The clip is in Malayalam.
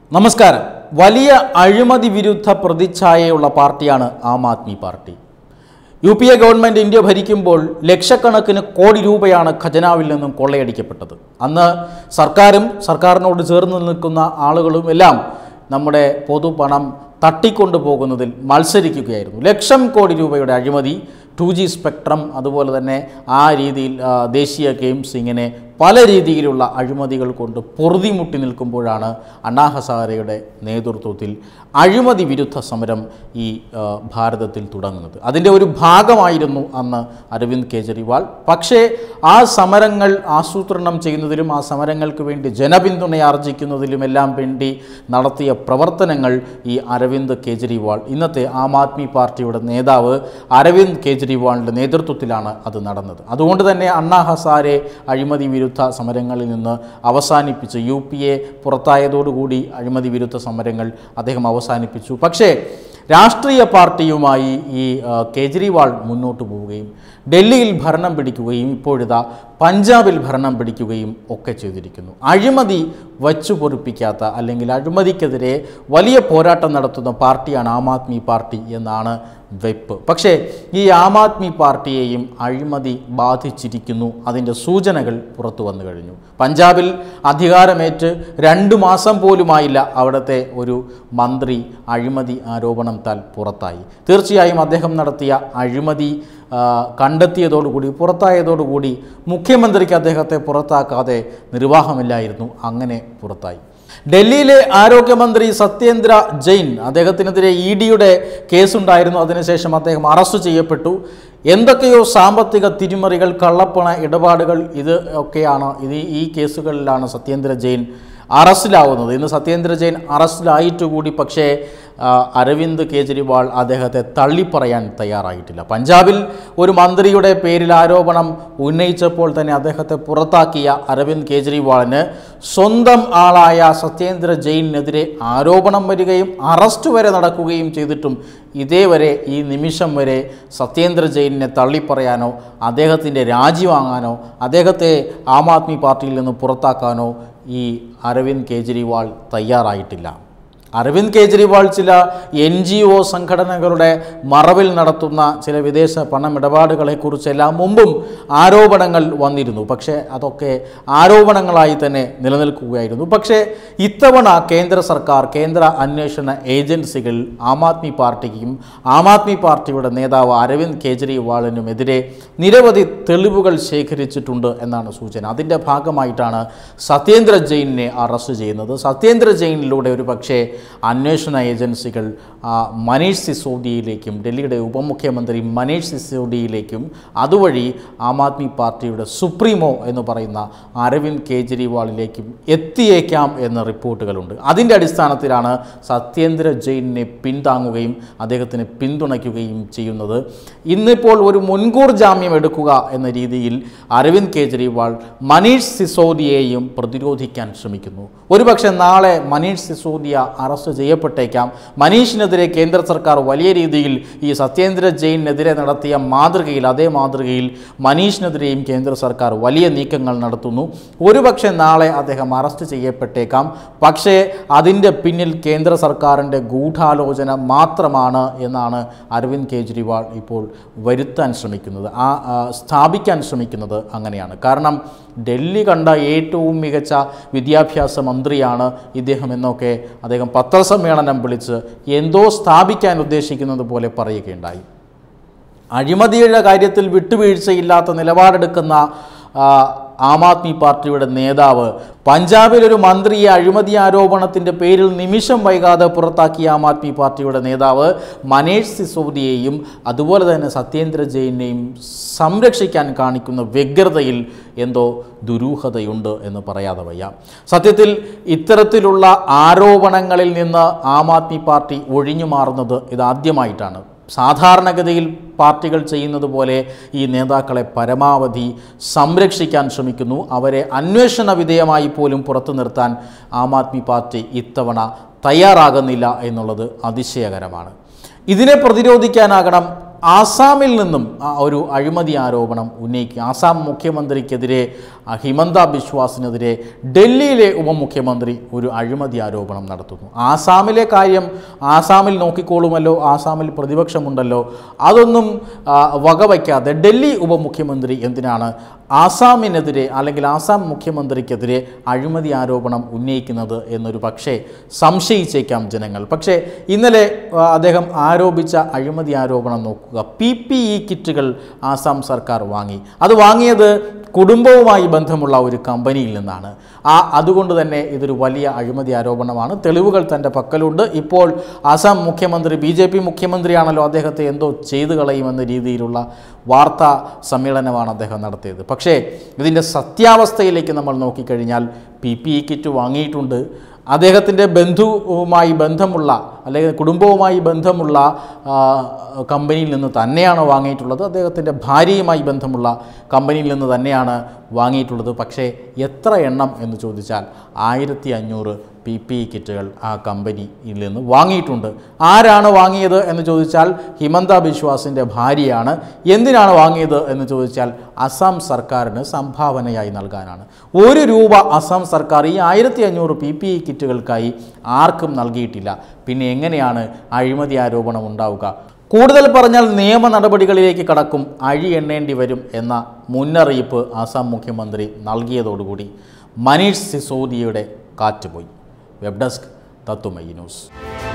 നമസ്കാരം വലിയ അഴിമതി വിരുദ്ധ പ്രതിച്ഛായയുള്ള പാർട്ടിയാണ് Aam Aadmi Party U P A government India ഭരിക്കുമ്പോൾ ലക്ഷക്കണക്കിന് കോടി രൂപയാണ് ഖജനാവിൽ നിന്നും കൊള്ളയടിക്കപ്പെട്ടത് അന്ന് സർക്കാരും സർക്കാരിനോട് ചേർന്ന് നിൽക്കുന്ന ആളുകളും എല്ലാം നമ്മുടെ പൊതുപണം തട്ടിക്കൊണ്ടു പോകുന്നതിൽ മത്സരിക്കുകയായിരുന്നു ലക്ഷം കോടി രൂപയുടെ അഴിമതി ടു ജി സ്പെക്ട്രം അതുപോലെ തന്നെ ആ രീതിയിൽ ആ, ദേശീയ ഗെയിംസ് ഇങ്ങനെ പല രീതിയിലുള്ള അഴിമതികൾ കൊണ്ട് പൊറുതിമുട്ടി നിൽക്കുമ്പോഴാണ് അണ്ണാ ഹസാരയുടെ നേതൃത്വത്തിൽ അഴിമതി വിരുദ്ധ സമരം ഈ ആ, ഭാരതത്തിൽ തുടങ്ങുന്നത് അതിൻ്റെ ഒരു ഭാഗമായിരുന്നു അന്ന് അരവിന്ദ് കെജ്രിവാൾ പക്ഷേ ആ സമരങ്ങൾ ആസൂത്രണം ചെയ്യുന്നതിലും ആ സമരങ്ങൾക്ക് വേണ്ടി ജനപിന്തുണ ആർജിക്കുന്നതിലുമെല്ലാം വേണ്ടി നടത്തിയ പ്രവർത്തനങ്ങൾ ഈ അരവിന്ദ് കെജ്രിവാൾ ഇന്നത്തെ ആം ആദ്മി പാർട്ടിയുടെ നേതാവ് അരവിന്ദ് കെജ്രിവാളിൻ്റെ നേതൃത്വത്തിലാണ് അത് നടന്നത് അതുകൊണ്ട് തന്നെ അണ്ണാ ഹസാരെ അഴിമതി വിരുദ്ധ സമരങ്ങളിൽ നിന്ന് അവസാനിപ്പിച്ച് യു പി എ പുറത്തായതോടുകൂടി അഴിമതി വിരുദ്ധ സമരങ്ങൾ അദ്ദേഹം അവസാനിപ്പിച്ചു പക്ഷേ രാഷ്ട്രീയ പാർട്ടിയുമായി ഈ ആ, കേജ്രിവാൾ മുന്നോട്ട് പോവുകയും ഡൽഹിയിൽ ഭരണം പിടിക്കുകയും ഇപ്പോഴിതാ പഞ്ചാബിൽ ഭരണം പിടിക്കുകയും ഒക്കെ ചെയ്തിരിക്കുന്നു അഴിമതി വച്ചു പൊറിപ്പിക്കാത്ത അല്ലെങ്കിൽ അഴിമതിക്കെതിരെ വലിയ പോരാട്ടം നടത്തുന്ന പാർട്ടിയാണ് ആം ആദ്മി പാർട്ടി എന്നാണ് വെപ്പ് പക്ഷേ ഈ ആം ആദ്മി പാർട്ടിയെയും അഴിമതി ബാധിച്ചിരിക്കുന്നു അതിൻ്റെ സൂചനകൾ പുറത്തു വന്നു കഴിഞ്ഞു പഞ്ചാബിൽ അധികാരമേറ്റ് രണ്ട് മാസം പോലുമായില്ല അവിടുത്തെ ഒരു മന്ത്രി അഴിമതി ആരോപണം താൽ പുറത്തായി തീർച്ചയായും അദ്ദേഹം നടത്തിയ അഴിമതി ആ, കണ്ടെത്തിയതോടുകൂടി പുറത്തായതോടുകൂടി മുഖ്യമന്ത്രിക്ക് അദ്ദേഹത്തെ പുറത്താക്കാതെ നിർവാഹമില്ലായിരുന്നു അങ്ങനെ പുറത്തായി ഡൽഹിയിലെ ആരോഗ്യമന്ത്രി സത്യേന്ദ്ര ജെയിൻ അദ്ദേഹത്തിനെതിരെ ഇ ഡിയുടെ കേസുണ്ടായിരുന്നു അതിനുശേഷം അദ്ദേഹം അറസ്റ്റ് ചെയ്യപ്പെട്ടു എന്തൊക്കെയോ സാമ്പത്തിക തിരിമറികൾ കള്ളപ്പണ ഇടപാടുകൾ ഇത് ഒക്കെയാണ് ഇത് ഈ കേസുകളിലാണ് സത്യേന്ദ്ര ജെയിൻ അറസ്റ്റിലാവുന്നത് ഇന്ന് സത്യേന്ദ്ര ജെയിൻ അറസ്റ്റിലായിട്ട് കൂടി പക്ഷേ ആ, അരവിന്ദ് കെജ്രിവാൾ അദ്ദേഹത്തെ തള്ളിപ്പറയാൻ തയ്യാറായിട്ടില്ല പഞ്ചാബിൽ ഒരു മന്ത്രിയുടെ പേരിൽ ആരോപണം ഉന്നയിച്ചപ്പോൾ തന്നെ അദ്ദേഹത്തെ പുറത്താക്കിയ അരവിന്ദ് കെജ്രിവാളിന് സ്വന്തം ആളായ സത്യേന്ദ്ര ജെയിനെതിരെ ആരോപണം വരികയും അറസ്റ്റ് വരെ നടക്കുകയും ചെയ്തിട്ടും ഇതേവരെ ഈ നിമിഷം വരെ സത്യേന്ദ്ര ജെയിനിനെ തള്ളിപ്പറയാനോ അദ്ദേഹത്തിൻ്റെ രാജി വാങ്ങാനോ അദ്ദേഹത്തെ ആം ആദ്മി പാർട്ടിയിൽ നിന്ന് പുറത്താക്കാനോ ഈ അരവിന്ദ് കെജ്രിവാൾ തയ്യാറായിട്ടില്ല അരവിന്ദ് കെജ്രിവാൾ ചില എൻ ജി ഒ സംഘടനകളുടെ മറവിൽ നടത്തുന്ന ചില വിദേശ പണമിടപാടുകളെക്കുറിച്ചെല്ലാം മുമ്പും ആരോപണങ്ങൾ വന്നിരുന്നു പക്ഷേ അതൊക്കെ ആരോപണങ്ങളായി തന്നെ നിലനിൽക്കുകയായിരുന്നു പക്ഷേ ഇത്തവണ കേന്ദ്ര സർക്കാർ കേന്ദ്ര അന്വേഷണ ഏജൻസികൾ ആം ആദ്മി പാർട്ടിക്കും ആം ആദ്മി പാർട്ടിയുടെ നേതാവ് അരവിന്ദ് കെജ്രിവാളിനുമെതിരെ നിരവധി തെളിവുകൾ ശേഖരിച്ചിട്ടുണ്ട് എന്നാണ് സൂചന അതിൻ്റെ ഭാഗമായിട്ടാണ് സത്യേന്ദ്ര ജെയിനിനെ അറസ്റ്റ് ചെയ്യുന്നത് സത്യേന്ദ്ര ജെയിനിലൂടെ ഒരു പക്ഷേ അന്വേഷണ ഏജൻസികൾ ആ, മനീഷ് സിസോദിയയിലേക്കും ഡൽഹിയുടെ ഉപമുഖ്യമന്ത്രി മനീഷ് സിസോദിയയിലേക്കും അതുവഴി ആം ആദ്മി പാർട്ടിയുടെ സുപ്രീമോ എന്ന് പറയുന്ന അരവിന്ദ് കെജ്രിവാളിലേക്കും എത്തിയേക്കാം എന്ന റിപ്പോർട്ടുകളുണ്ട് അതിൻ്റെ അടിസ്ഥാനത്തിലാണ് സത്യേന്ദ്ര ജെയിനിനെ പിന്താങ്ങുകയും അദ്ദേഹത്തിന് പിന്തുണയ്ക്കുകയും ചെയ്യുന്നത് ഇന്നിപ്പോൾ ഒരു മുൻകൂർ ജാമ്യം എടുക്കുക എന്ന രീതിയിൽ അരവിന്ദ് കെജ്രിവാൾ മനീഷ് സിസോദിയെയും പ്രതിരോധിക്കാൻ ശ്രമിക്കുന്നു ഒരുപക്ഷെ നാളെ മനീഷ് സിസോദിയ അറസ്റ്റ് ചെയ്യപ്പെട്ടേക്കാം മനീഷിനെതിരെ കേന്ദ്ര സർക്കാർ വലിയ രീതിയിൽ ഈ സത്യേന്ദ്ര ജെയിനെതിരെ നടത്തിയ മാതൃകയിൽ അതേ മാതൃകയിൽ മനീഷിനെതിരെയും കേന്ദ്ര സർക്കാർ വലിയ നീക്കങ്ങൾ നടത്തുന്നു ഒരുപക്ഷെ നാളെ അദ്ദേഹം അറസ്റ്റ് ചെയ്യപ്പെട്ടേക്കാം പക്ഷേ അതിൻ്റെ പിന്നിൽ കേന്ദ്ര സർക്കാരിൻ്റെ ഗൂഢാലോചന മാത്രമാണ് എന്നാണ് അരവിന്ദ് കെജ്രിവാൾ ഇപ്പോൾ വരുത്താൻ ശ്രമിക്കുന്നത് ആ ആ, സ്ഥാപിക്കാൻ ശ്രമിക്കുന്നത് അങ്ങനെയാണ് കാരണം ഡൽഹി കണ്ട ഏറ്റവും മികച്ച വിദ്യാഭ്യാസ മന്ത്രിയാണ് ഇദ്ദേഹം എന്നൊക്കെ അദ്ദേഹം പത്രസമ്മേളനം വിളിച്ച് എന്തോ സ്ഥാപിക്കാൻ ഉദ്ദേശിക്കുന്നത് പോലെ പറയുകയുണ്ടായി അഴിമതിയുടെ കാര്യത്തിൽ വിട്ടുവീഴ്ചയില്ലാത്ത നിലപാടെടുക്കുന്ന ആ, ആം ആദ്മി പാർട്ടിയുടെ നേതാവ് പഞ്ചാബിൽ ഒരു മന്ത്രിയെ അഴിമതി ആരോപണത്തിൻ്റെ പേരിൽ നിമിഷം വൈകാതെ പുറത്താക്കിയ ആം ആദ്മി പാർട്ടിയുടെ നേതാവ് മനേഷ് സിസോദിയെയും അതുപോലെ തന്നെ സത്യേന്ദ്ര ജെയിനെയും സംരക്ഷിക്കാൻ കാണിക്കുന്ന വ്യഗ്രതയിൽ എന്തോ ദുരൂഹതയുണ്ട് എന്ന് പറയാതെ വയ്യ സത്യത്തിൽ ഇത്തരത്തിലുള്ള ആരോപണങ്ങളിൽ നിന്ന് ആം ആദ്മി പാർട്ടി ഒഴിഞ്ഞു മാറുന്നത് ഇതാദ്യമായിട്ടാണ് സാധാരണഗതിയിൽ പാർട്ടികൾ ചെയ്യുന്നത് പോലെ ഈ നേതാക്കളെ പരമാവധി സംരക്ഷിക്കാൻ ശ്രമിക്കുന്നു അവരെ അന്വേഷണ വിധേയമായി പോലും പുറത്തു നിർത്താൻ ആം ആദ്മി പാർട്ടി ഇത്തവണ തയ്യാറാകുന്നില്ല എന്നുള്ളത് അതിശയകരമാണ് ഇതിനെ പ്രതിരോധിക്കാനാകണം ആസാമിൽ നിന്നും ആ ഒരു അഴിമതി ആരോപണം ഉന്നയിക്കുക ആസാം മുഖ്യമന്ത്രിക്കെതിരെ ആ ഹിമന്ത ബിശ്വാസിനെതിരെ ഡൽഹിയിലെ ഉപമുഖ്യമന്ത്രി ഒരു അഴിമതി ആരോപണം നടത്തുന്നു ആസാമിലെ കാര്യം ആസാമിൽ നോക്കിക്കോളുമല്ലോ ആസാമിൽ പ്രതിപക്ഷമുണ്ടല്ലോ അതൊന്നും ആ, വകവയ്ക്കാതെ ഡൽഹി ഉപമുഖ്യമന്ത്രി എന്തിനാണ് ആസാമിനെതിരെ അല്ലെങ്കിൽ ആസാം മുഖ്യമന്ത്രിക്കെതിരെ അഴിമതി ആരോപണം ഉന്നയിക്കുന്നത് എന്നൊരു പക്ഷേ സംശയിച്ചേക്കാം ജനങ്ങൾ പക്ഷേ ഇന്നലെ ആ, അദ്ദേഹം ആരോപിച്ച അഴിമതി ആരോപണം നോക്കുക പി പി ഇ കിറ്റുകൾ ആസാം സർക്കാർ വാങ്ങി അത് വാങ്ങിയത് കുടുംബവുമായി ബന്ധമുള്ള ഒരു കമ്പനിയിൽ നിന്നാണ് ആ അതുകൊണ്ട് തന്നെ ഇതൊരു വലിയ അഴിമതി ആരോപണമാണ് തെളിവുകൾ തൻ്റെ പക്കലുണ്ട് ഇപ്പോൾ ആസാം മുഖ്യമന്ത്രി ബി ജെ പി മുഖ്യമന്ത്രിയാണല്ലോ അദ്ദേഹത്തെ എന്തോ ചെയ്തു കളയുമെന്ന രീതിയിലുള്ള വാർത്താ സമ്മേളനമാണ് അദ്ദേഹം നടത്തിയത് പക്ഷേ ഇതിൻ്റെ സത്യാവസ്ഥയിലേക്ക് നമ്മൾ നോക്കിക്കഴിഞ്ഞാൽ പി പി ഇ കിറ്റ് വാങ്ങിയിട്ടുണ്ട് അദ്ദേഹത്തിൻ്റെ ബന്ധുവുമായി ബന്ധമുള്ള അല്ലെങ്കിൽ കുടുംബവുമായി ബന്ധമുള്ള ആ, കമ്പനിയിൽ നിന്ന് തന്നെയാണ് വാങ്ങിയിട്ടുള്ളത് അദ്ദേഹത്തിൻ്റെ ഭാര്യയുമായി ബന്ധമുള്ള കമ്പനിയിൽ നിന്ന് തന്നെയാണ് വാങ്ങിയിട്ടുള്ളത് പക്ഷേ എത്ര എണ്ണം എന്ന് ചോദിച്ചാൽ ആയിരത്തി അഞ്ഞൂറ് പി പി ഇ കിറ്റുകൾ ആ കമ്പനിയിൽ നിന്ന് വാങ്ങിയിട്ടുണ്ട് ആരാണ് വാങ്ങിയത് എന്ന് ചോദിച്ചാൽ ഹിമന്ത ബിശ്വാസിൻ്റെ ഭാര്യയാണ് എന്തിനാണ് വാങ്ങിയത് എന്ന് ചോദിച്ചാൽ അസം സർക്കാരിന് സംഭാവനയായി നൽകാനാണ് ഒരു രൂപ അസം സർക്കാർ ഈ ആയിരത്തി അഞ്ഞൂറ് പി പി ഇ കിറ്റുകൾക്കായി ആർക്കും നൽകിയിട്ടില്ല പിന്നെ എങ്ങനെയാണ് അഴിമതി ആരോപണം ഉണ്ടാവുക കൂടുതൽ പറഞ്ഞാൽ നിയമ നടപടികളിലേക്ക് കടക്കും അഴി എണ്ണേണ്ടി വരും എന്ന മുന്നറിയിപ്പ് ആസാം മുഖ്യമന്ത്രി നൽകിയതോടുകൂടി മനീഷ് സിസോദിയുടെ കാറ്റുപോയി വെബ് ഡെസ്ക് തത്തുമൈ ന്യൂസ്